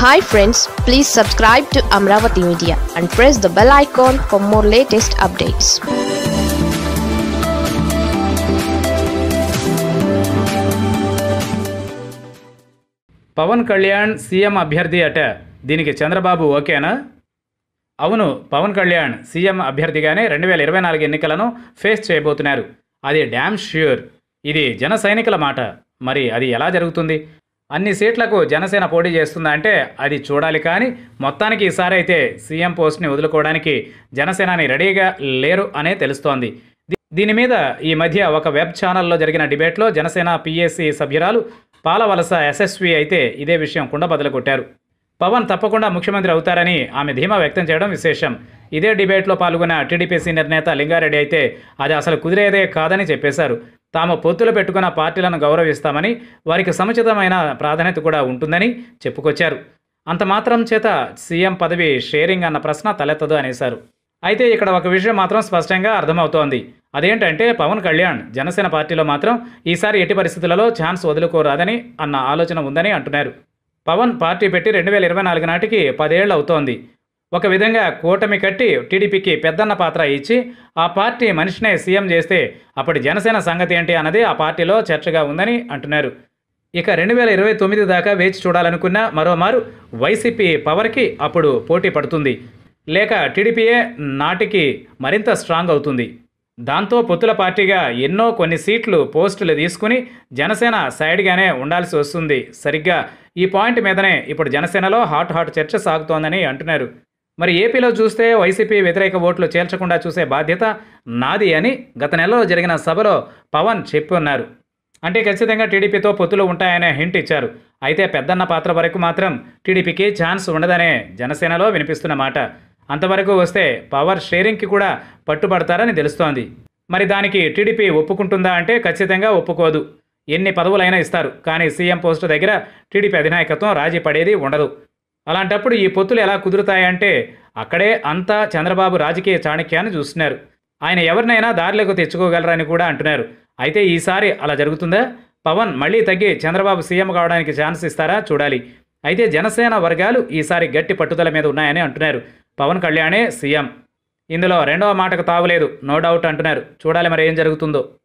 hi friends please subscribe to Amaravati media and press the bell icon for more latest updates Pawan Kalyan CM అభ్యర్థి అట దీనికి చంద్రబాబు ఓకేనా అవును Pawan Kalyan CM అభ్యర్థిగానే రెండు వేల ఇరవై నాలుగు ఎన్నికలను ఫేస్ చేయబోతున్నారు అది డ్యామ్ ష్యూర్ ఇది జన సైనికుల మాట మరి అది ఎలా జరుగుతుంది అన్ని సీట్లకు జనసేన పోటీ చేస్తుందా అంటే అది చూడాలి కానీ మొత్తానికి ఈసారి అయితే సీఎం పోస్ట్ని వదులుకోవడానికి జనసేనాని రెడీగా లేరు అనే తెలుస్తోంది దీ- దీని మీద ఈ మధ్య ఒక వెబ్ ఛానల్లో జరిగిన డిబేట్లో జనసేన పిఎస్సి సభ్యురాలు పాలవలస ఎస్ఎస్వి అయితే ఇదే విషయం కుండబద్దలు కొట్టారు పవన్ తప్పకుండా ముఖ్యమంత్రి అవుతారని ఆమె ధీమా వ్యక్తం చేయడం విశేషం ఇదే డిబేట్లో పాల్గొన్న టీడీపీ సీనియర్ నేత లింగారెడ్డి అయితే అది అసలు కుదిరేదే కాదని చెప్పేశారు తాము పొత్తులు పెట్టుకున్న పార్టీలను గౌరవిస్తామని వారికి సముచితమైన ప్రాధాన్యత కూడా ఉంటుందని చెప్పుకొచ్చారు అంత మాత్రం చేత సీఎం పదవి షేరింగ్ అన్న ప్రశ్న తలెత్తదు అనేశారు అయితే ఇక్కడ ఒక విషయం మాత్రం స్పష్టంగా అర్థమవుతోంది అదేంటంటే పవన్ కళ్యాణ్ జనసేన పార్టీలో మాత్రం ఈసారి ఎట్టి పరిస్థితులలో ఛాన్స్ వదులుకోరాదని అన్న ఆలోచన ఉందని అంటున్నారు పవన్ పార్టీ పెట్టి రెండు వేల ఇరవై నాలుగు నాటికి పదేళ్లు అవుతోంది ఒక విధంగా కూటమి కట్టి టీడీపీకి పెద్దన్న పాత్ర ఇచ్చి ఆ పార్టీ మనిషినే సీఎం చేస్తే అప్పటి జనసేన సంగతి ఏంటి అన్నది ఆ పార్టీలో చర్చగా ఉందని అంటున్నారు ఇక రెండు వేల ఇరవై తొమ్మిది దాకా వేచి చూడాలనుకున్న మరోమారు వైసీపీ పవర్కి అప్పుడు పోటీ పడుతుంది లేక టీడీపీయే నాటికి మరింత స్ట్రాంగ్ అవుతుంది దాంతో పొత్తుల పార్టీగా ఎన్నో కొన్ని సీట్లు పోస్టులు తీసుకుని జనసేన సైడ్గానే ఉండాల్సి వస్తుంది సరిగ్గా ఈ పాయింట్ మీదనే ఇప్పుడు జనసేనలో హాట్ హాట్ చర్చ సాగుతోందని అంటున్నారు మరి ఏపీలో చూస్తే వైసీపీ వ్యతిరేక ఓట్లు చేర్చకుండా చూసే బాధ్యత నాది అని గత నెలలో జరిగిన సభలో పవన్ చెప్పున్నారు అంటే ఖచ్చితంగా టీడీపీతో పొత్తులు ఉంటాయనే హింట్ ఇచ్చారు అయితే పెద్దన్న పాత్ర వరకు మాత్రం టీడీపీకి ఛాన్స్ ఉండదనే జనసేనలో వినిపిస్తున్న మాట అంతవరకు వస్తే పవర్ షేరింగ్కి కూడా పట్టుబడతారని తెలుస్తోంది మరి దానికి టీడీపీ ఒప్పుకుంటుందా అంటే ఖచ్చితంగా ఒప్పుకోదు ఎన్ని పదవులైనా ఇస్తారు కానీ సీఎం పోస్టు దగ్గర టీడీపీ అధినాయకత్వం రాజీ పడేది ఉండదు అలాంటప్పుడు ఈ పొత్తులు ఎలా కుదురుతాయంటే అక్కడే అంతా చంద్రబాబు రాజకీయ చాణక్యాన్ని చూస్తున్నారు ఆయన ఎవరినైనా దారిలోకి తెచ్చుకోగలరని కూడా అంటున్నారు అయితే ఈసారి అలా జరుగుతుందా పవన్ మళ్ళీ తగ్గి చంద్రబాబు సీఎం కావడానికి ఛాన్స్ ఇస్తారా చూడాలి అయితే జనసేన వర్గాలు ఈసారి గట్టి పట్టుదల మీద ఉన్నాయని అంటున్నారు పవన్ కళ్యాణే సీఎం ఇందులో రెండవ మాటకు తావులేదు నో డౌట్ అంటున్నారు చూడాలి మరి ఏం జరుగుతుందో